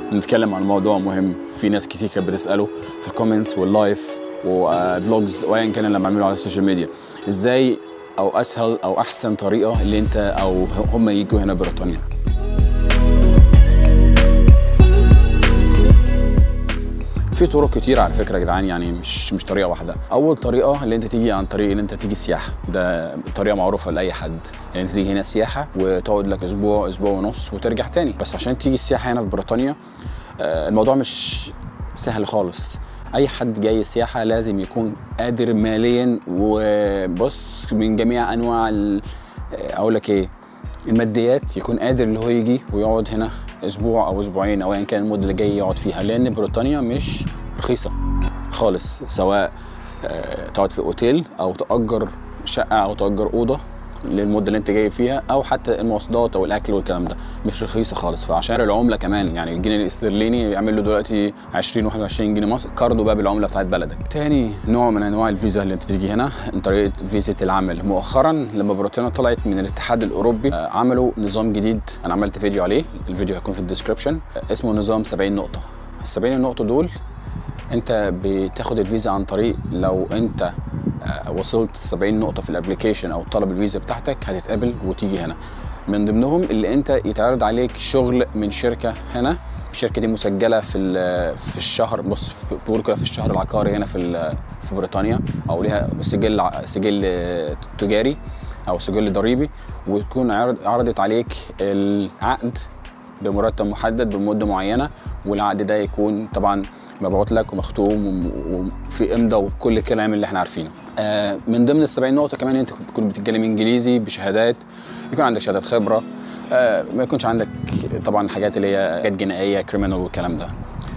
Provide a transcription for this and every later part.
نتكلم عن موضوع مهم في ناس كتير كانت بتساله في الكومنتس واللايف وفلوجز وايا كان اللي بعمله على السوشيال ميديا ازاي او اسهل او احسن طريقه اللي انت او هم يجوا هنا بريطانيا في طرق كتير على فكره يا جدعان يعني مش مش طريقه واحده اول طريقه اللي انت تيجي عن طريق اللي انت تيجي سياحه ده طريقه معروفه لاي حد يعني انت تيجي هنا سياحه وتقعد لك اسبوع اسبوع ونص وترجع تاني بس عشان تيجي السياحه هنا في بريطانيا آه، الموضوع مش سهل خالص اي حد جاي سياحه لازم يكون قادر ماليا وبص من جميع انواع ال- آه، اقول لك ايه الماديات يكون قادر اللي هو يجي ويقعد هنا اسبوع او اسبوعين او ايا كان المده اللي جاي يقعد فيها لان بريطانيا مش رخيصه خالص سواء آه، تقعد في اوتيل او تاجر شقه او تاجر اوضه للمده اللي انت جاي فيها او حتى المواصلات او الاكل والكلام ده مش رخيصه خالص فعشان العمله كمان يعني الجنيه الاسترليني يعمل له دلوقتي 20 21 جنيه مصر كاردو بقى بالعمله بتاعت بلدك تاني نوع من انواع الفيزا اللي انت تيجي هنا عن طريقه فيزا العمل مؤخرا لما بريطانيا طلعت من الاتحاد الاوروبي آه، عملوا نظام جديد انا عملت فيديو عليه الفيديو هيكون في الديسكربشن آه، اسمه نظام 70 نقطه ال 70 نقطه دول انت بتاخد الفيزا عن طريق لو انت آه، وصلت 70 نقطه في الابلكيشن او طلب الفيزا بتاعتك هتتقبل وتيجي هنا من ضمنهم اللي انت يتعرض عليك شغل من شركه هنا الشركه دي مسجله في ال- في الشهر بص بيقولوا كده في الشهر العقاري هنا في ال- في بريطانيا او ليها سجل ع- سجل آه، تجاري او سجل ضريبي وتكون عرض- عرضت عليك العقد بمرتب محدد بمده معينه والعقد ده يكون طبعا مبعوث لك ومختوم وم- وفي امضى وكل الكلام اللي احنا عارفينه. آه من ضمن ال 70 نقطه كمان انت تكون بتتكلم انجليزي بشهادات يكون عندك شهادات خبره آه ما يكونش عندك طبعا الحاجات اللي هي حاجات جنائيه كريمنال والكلام ده.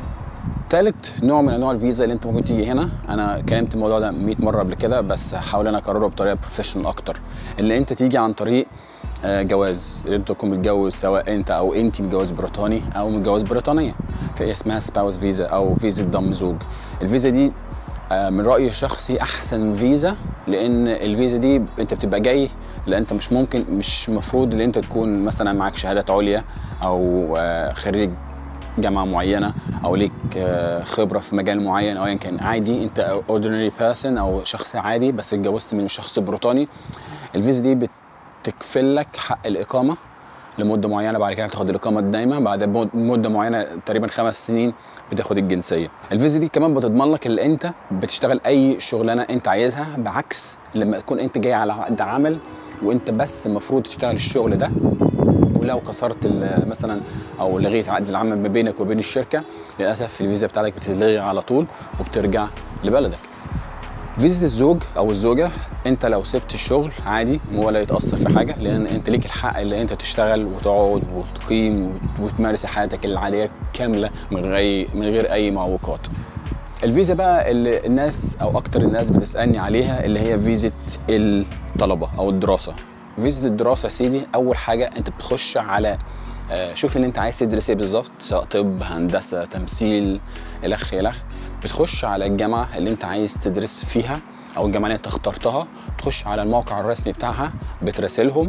تالت نوع من انواع الفيزا اللي انت ممكن تيجي هنا انا كلمت الموضوع ده 100 مره قبل كده بس هحاول انا اكرره بطريقه بروفيشنال اكتر اللي انت تيجي عن طريق آه، جواز اللي انت تكون متجوز سواء انت او انت متجوز بريطاني او متجوز بريطانيه في اسمها سباوس فيزا او فيزا ضم زوج الفيزا دي آه، من رايي الشخصي احسن فيزا لان الفيزا دي انت بتبقى جاي لان انت مش ممكن مش مفروض ان انت تكون مثلا معاك شهادات عليا او آه، خريج جامعه معينه او ليك آه، خبره في مجال معين او ايا كان عادي انت ordinary person او شخص عادي بس اتجوزت من شخص بريطاني الفيزا دي بتكفل لك حق الاقامه لمده معينه بعد كده تاخد الاقامه الدائمه بعد مد- مده معينه تقريبا خمس سنين بتاخد الجنسيه الفيزا دي كمان بتضمن لك اللي انت بتشتغل اي شغلانه انت عايزها بعكس لما تكون انت جاي على عقد عمل وانت بس المفروض تشتغل الشغل ده ولو كسرت ال- مثلا او لغيت عقد العمل ما بينك وبين الشركه للاسف الفيزا بتاعتك بتتلغي على طول وبترجع لبلدك فيزا الزوج او الزوجه انت لو سبت الشغل عادي ولا يتاثر في حاجه لان انت ليك الحق اللي انت تشتغل وتقعد وتقيم وت- وتمارس حياتك العاديه كامله من غير من غير اي معوقات الفيزا بقى اللي الناس او اكتر الناس بتسالني عليها اللي هي فيزا الطلبه او الدراسه فيزا الدراسه يا سيدي اول حاجه انت بتخش على آه، شوف ان انت عايز تدرس ايه بالظبط سواء طب هندسه تمثيل الخ الخ بتخش على الجامعه اللي انت عايز تدرس فيها او الجامعه اللي انت اخترتها تخش على الموقع الرسمي بتاعها بتراسلهم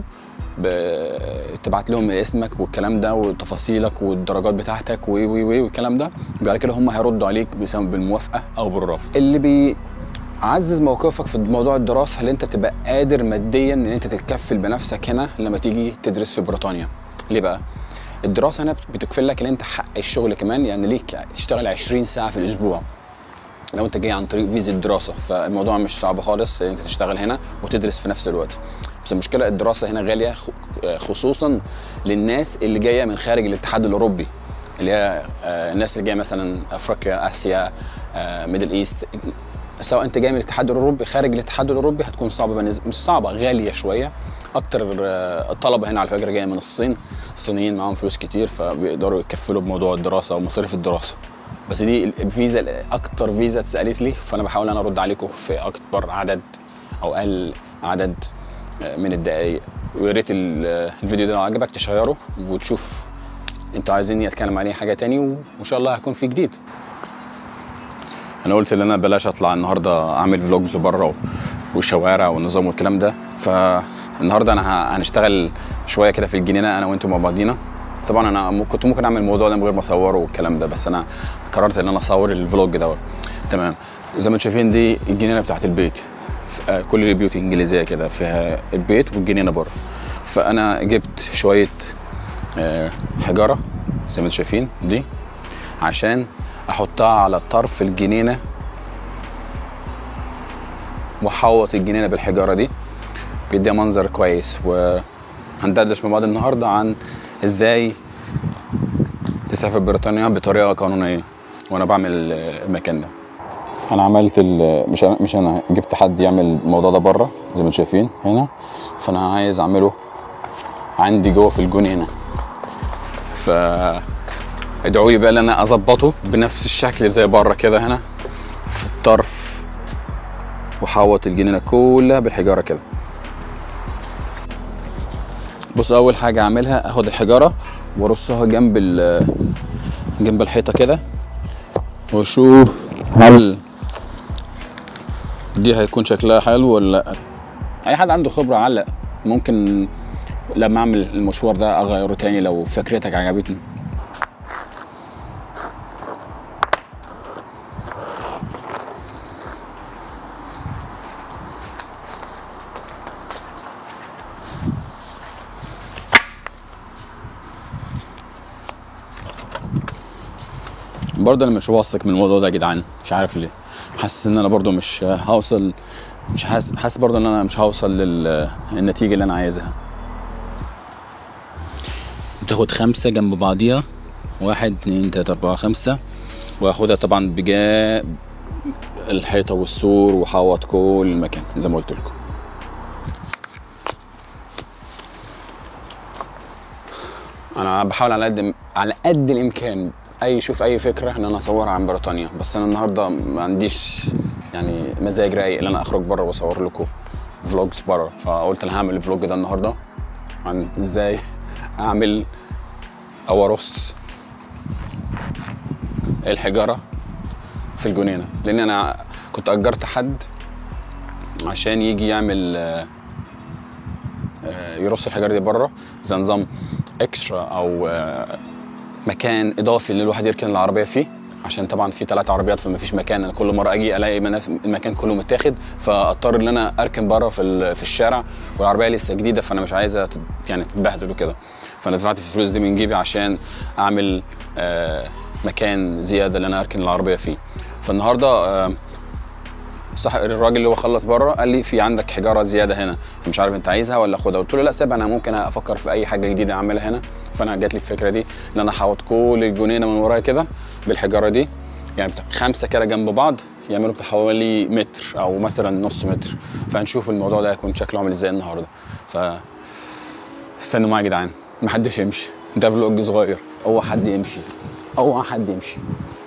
بتبعت لهم اسمك والكلام ده وتفاصيلك والدرجات بتاعتك و و و والكلام ده بعد كده هم هيردوا عليك بسبب بالموافقه او بالرفض اللي بي عزز موقفك في موضوع الدراسه اللي انت تبقى قادر ماديا ان انت تتكفل بنفسك هنا لما تيجي تدرس في بريطانيا ليه بقى الدراسه هنا بتكفل لك ان انت حق الشغل كمان يعني ليك تشتغل 20 ساعه في الاسبوع لو انت جاي عن طريق فيزا دراسه فالموضوع مش صعب خالص ان انت تشتغل هنا وتدرس في نفس الوقت بس المشكله الدراسه هنا غاليه خ- خصوصا للناس اللي جايه من خارج الاتحاد الاوروبي اللي هي آه، الناس اللي جايه مثلا افريقيا اسيا ميدل ايست سواء انت جاي من الاتحاد الاوروبي خارج الاتحاد الاوروبي هتكون صعبه بالنسبه مش صعبه غاليه شويه اكتر آه، الطلبه هنا على فكره جايه من الصين الصينيين معاهم فلوس كتير فبيقدروا يكفلوا بموضوع الدراسه ومصاريف الدراسه بس دي الفيزا اكتر فيزا اتسالت لي فانا بحاول انا ارد عليكم في اكبر عدد او اقل عدد آه، من الدقائق ويا ريت ال- آه، الفيديو ده لو عجبك تشيره وتشوف انتوا عايزيني اتكلم عليه حاجه تاني وان شاء الله هيكون في جديد انا قلت ان انا بلاش اطلع النهارده اعمل فلوجز بره والشوارع والنظام والكلام ده فالنهارده انا ه- هنشتغل شويه كده في الجنينه انا وانتم مع بعضينا طبعا انا م- كنت ممكن اعمل الموضوع ده من غير ما اصوره والكلام ده بس انا قررت ان انا اصور الفلوج دوت تمام زي ما انتم شايفين دي الجنينه بتاعت البيت ف- آه، كل البيوت الانجليزيه كده فيها البيت والجنينه بره فانا جبت شويه آه، حجاره زي ما انتم شايفين دي عشان احطها على طرف الجنينه واحوط الجنينه بالحجاره دي بيديها منظر كويس وهندردش مع بعض النهارده عن ازاي تسافر بريطانيا بطريقه قانونيه وانا بعمل المكان ده انا عملت ال- مش أنا مش انا جبت حد يعمل الموضوع ده بره زي ما انتم شايفين هنا فانا عايز اعمله عندي جوه في الجنينه ف ادعوا لي بقى ان انا اظبطه بنفس الشكل زي بره كده هنا في الطرف وحوط الجنينه كلها بالحجاره كده بص اول حاجه اعملها اخد الحجاره وارصها جنب ال جنب الحيطه كده واشوف هل دي هيكون شكلها حلو ولا لا اي حد عنده خبره علق ممكن لما اعمل المشوار ده اغيره تاني لو فكرتك عجبتني برضه انا مش واثق من الموضوع ده يا جدعان مش عارف ليه حاسس ان انا برضه مش هوصل مش حاسس حاسس برضه ان انا مش هوصل للنتيجه اللي انا عايزها بتاخد خمسة جنب بعضيها واحد اتنين تلاتة أربعة خمسة واخدها طبعا بجا الحيطة والسور وحوط كل المكان زي ما قلت لكم انا بحاول على قد على قد الامكان اي شوف اي فكره ان انا اصورها عن بريطانيا بس انا النهارده ما عنديش يعني مزاج رايق ان انا اخرج بره واصور لكم فلوجز بره فقلت انا هعمل الفلوج ده النهارده عن ازاي اعمل او ارص الحجاره في الجنينه لان انا كنت اجرت حد عشان يجي يعمل آه، آه، يرص الحجاره دي بره زي نظام اكسترا او آه، مكان اضافي اللي الواحد يركن العربيه فيه عشان طبعا في ثلاث عربيات فما فيش مكان انا كل مره اجي الاقي مناف- المكان كله متاخد فاضطر ان انا اركن بره في ال- في الشارع والعربيه لسه جديده فانا مش عايزها تت- يعني تتبهدل وكده فانا دفعت في الفلوس دي من جيبي عشان اعمل آه، مكان زياده اللي انا اركن العربيه فيه فالنهارده آه، صح الراجل اللي هو خلص بره قال لي في عندك حجاره زياده هنا مش عارف انت عايزها ولا خدها قلت له لا سيبها انا ممكن افكر في اي حاجه جديده اعملها هنا فانا جات لي الفكره دي ان انا احوط كل الجنينه من ورايا كده بالحجاره دي يعني بتاع خمسه كده جنب بعض يعملوا بتاع حوالي متر او مثلا نص متر فهنشوف الموضوع ده هيكون شكله عامل ازاي النهارده ف استنوا معايا يا جدعان محدش يمشي ده فلوج صغير اوعى حد يمشي اوعى حد يمشي